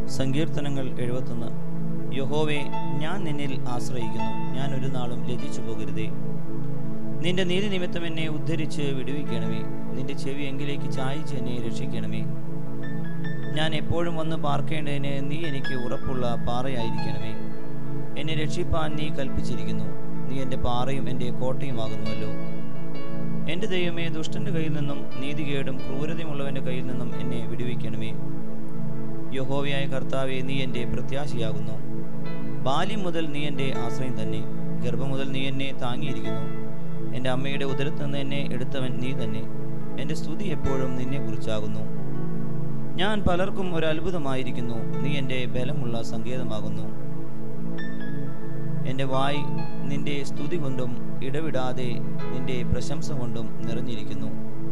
സങ്കീർത്തനങ്ങൾ എഴുപത്തൊന്ന് യഹോവേ ഞാൻ നിന്നിൽ ആശ്രയിക്കുന്നു ഞാൻ ഒരു നാളും ലജിച്ചു പോകരുതേ നിന്റെ നീതി നിമിത്തം എന്നെ ഉദ്ധരിച്ച് വിടുവിക്കണമേ നിന്റെ ചെവി എങ്കിലേക്ക് ചായച്ച് എന്നെ രക്ഷിക്കണമേ ഞാൻ എപ്പോഴും വന്ന് പാർക്കേണ്ടതിന് നീ എനിക്ക് ഉറപ്പുള്ള പാറയായിരിക്കണമേ എന്നെ രക്ഷിപ്പാൻ നീ കൽപ്പിച്ചിരിക്കുന്നു നീ എൻ്റെ പാറയും എൻ്റെ കോട്ടയുമാകുന്നുവല്ലോ എൻ്റെ ദൈവമേ ദുഷ്ടന്റെ കയ്യിൽ നിന്നും നീതികേടും ക്രൂരതയുമുള്ളവൻ്റെ കയ്യിൽ നിന്നും എന്നെ വിടുവിക്കണമേ യഹോവയായ കർത്താവെ നീ എൻ്റെ പ്രത്യാശയാകുന്നു ബാല്യം മുതൽ നീ എൻ്റെ ആശ്രയം തന്നെ ഗർഭം മുതൽ നീ എന്നെ താങ്ങിയിരിക്കുന്നു എൻ്റെ അമ്മയുടെ ഉദരത്ത് നിന്ന് എന്നെ എടുത്തവൻ നീ തന്നെ എൻ്റെ സ്തുതി എപ്പോഴും നിന്നെക്കുറിച്ചാകുന്നു ഞാൻ പലർക്കും ഒരു അത്ഭുതമായിരിക്കുന്നു നീ എൻ്റെ ബലമുള്ള സങ്കേതമാകുന്നു എൻ്റെ വായ് നിന്റെ സ്തുതി കൊണ്ടും ഇടവിടാതെ നിന്റെ പ്രശംസ കൊണ്ടും നിറഞ്ഞിരിക്കുന്നു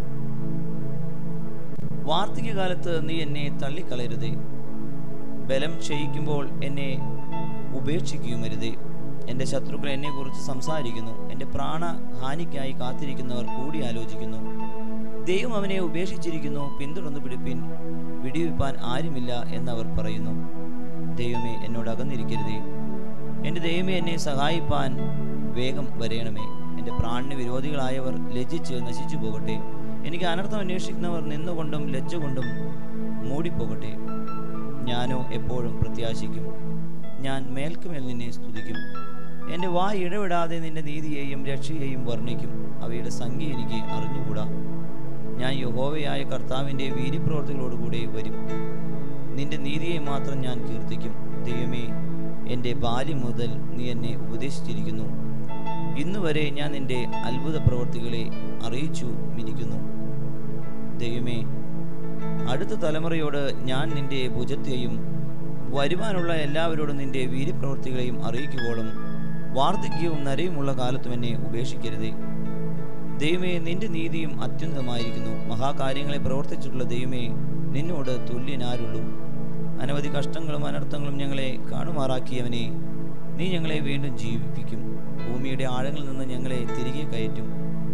വാർദ്ധക്യകാലത്ത് നീ എന്നെ തള്ളിക്കളയരുതേ ബലം ക്ഷയിക്കുമ്പോൾ എന്നെ ഉപേക്ഷിക്കുമരുതേ എൻ്റെ ശത്രുക്കൾ എന്നെക്കുറിച്ച് സംസാരിക്കുന്നു എൻ്റെ പ്രാണഹാനിക്കായി കാത്തിരിക്കുന്നവർ കൂടി ആലോചിക്കുന്നു ദൈവം അവനെ ഉപേക്ഷിച്ചിരിക്കുന്നു പിന്തുടർന്നു പിടിപ്പിൻ വിടിവിപ്പാൻ ആരുമില്ല എന്നവർ പറയുന്നു ദൈവമേ എന്നോട് അകന്നിരിക്കരുതേ എൻ്റെ ദൈവമേ എന്നെ സഹായിപ്പാൻ വേഗം വരയണമേ എൻ്റെ പ്രാണിന് വിരോധികളായവർ ലജ്ജിച്ച് നശിച്ചു പോകട്ടെ എനിക്ക് അനർത്ഥം അന്വേഷിക്കുന്നവർ നിന്നുകൊണ്ടും ലജ്ജ കൊണ്ടും മൂടിപ്പോകട്ടെ ഞാനോ എപ്പോഴും പ്രത്യാശിക്കും ഞാൻ മേൽക്കുമേൽ നിന്നെ സ്തുതിക്കും എൻ്റെ വായ് ഇടവിടാതെ നിന്റെ നീതിയെയും രക്ഷയെയും വർണ്ണിക്കും അവയുടെ സംഖ്യ എനിക്ക് അറിഞ്ഞുകൂടാ ഞാൻ യഹോവയായ കർത്താവിൻ്റെ വീര്യപ്രവർത്തികളോടുകൂടെ വരും നിന്റെ നീതിയെ മാത്രം ഞാൻ കീർത്തിക്കും ദൈവമേ എൻ്റെ ബാല്യം മുതൽ നീ എന്നെ ഉപദേശിച്ചിരിക്കുന്നു ഇന്നുവരെ ഞാൻ നിന്റെ അത്ഭുത പ്രവർത്തികളെ അറിയിച്ചു മിനിക്കുന്നു ദൈവമേ അടുത്ത തലമുറയോട് ഞാൻ നിന്റെ ഭുജത്തെയും വരുവാനുള്ള എല്ലാവരോടും നിന്റെ വീര്യപ്രവൃത്തികളെയും അറിയിക്കുവോളം വാർദ്ധക്യവും നരയുമുള്ള കാലത്തും എന്നെ ഉപേക്ഷിക്കരുതേ ദൈവമേ നിന്റെ നീതിയും അത്യുന്നതമായിരിക്കുന്നു മഹാകാര്യങ്ങളെ പ്രവർത്തിച്ചിട്ടുള്ള ദൈവമേ നിന്നോട് തുല്യനാരുള്ളൂ അനവധി കഷ്ടങ്ങളും അനർത്ഥങ്ങളും ഞങ്ങളെ കാണുമാറാക്കിയവനെ നീ ഞങ്ങളെ വീണ്ടും ജീവിപ്പിക്കും ഭൂമിയുടെ ആഴങ്ങളിൽ നിന്ന് ഞങ്ങളെ തിരികെ കയറ്റും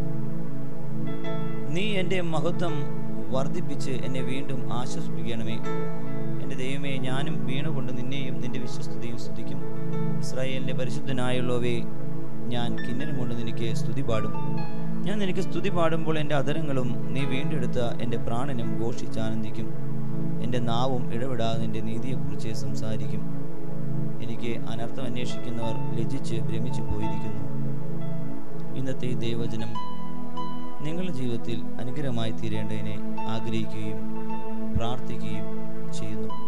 നീ എൻ്റെ മഹത്വം വർദ്ധിപ്പിച്ച് എന്നെ വീണ്ടും ആശ്വസിപ്പിക്കണമേ എൻ്റെ ദൈവമേ ഞാനും വീണുകൊണ്ട് നിന്നെയും നിന്റെ വിശ്വസ്തയും സ്തുതിക്കും ഇസ്രായേലിൻ്റെ പരിശുദ്ധനായുള്ളവേ ഞാൻ കിന്നരം കൊണ്ട് നിനക്ക് സ്തുതി പാടും ഞാൻ നിനക്ക് സ്തുതി പാടുമ്പോൾ എൻ്റെ അധരങ്ങളും നീ വീണ്ടെടുത്ത എൻ്റെ പ്രാണനും ഘോഷിച്ചാനന്ദിക്കും എൻ്റെ നാവും ഇടപെടാതെ നിന്റെ നീതിയെക്കുറിച്ച് സംസാരിക്കും എനിക്ക് അനർത്ഥം അന്വേഷിക്കുന്നവർ ലജ്ജിച്ച് ഭ്രമിച്ചു പോയിരിക്കുന്നു ഇന്നത്തെ ഈ ദൈവജനം നിങ്ങളുടെ ജീവിതത്തിൽ അനുഗ്രഹമായി തീരേണ്ടതിനെ ആഗ്രഹിക്കുകയും പ്രാർത്ഥിക്കുകയും ചെയ്യുന്നു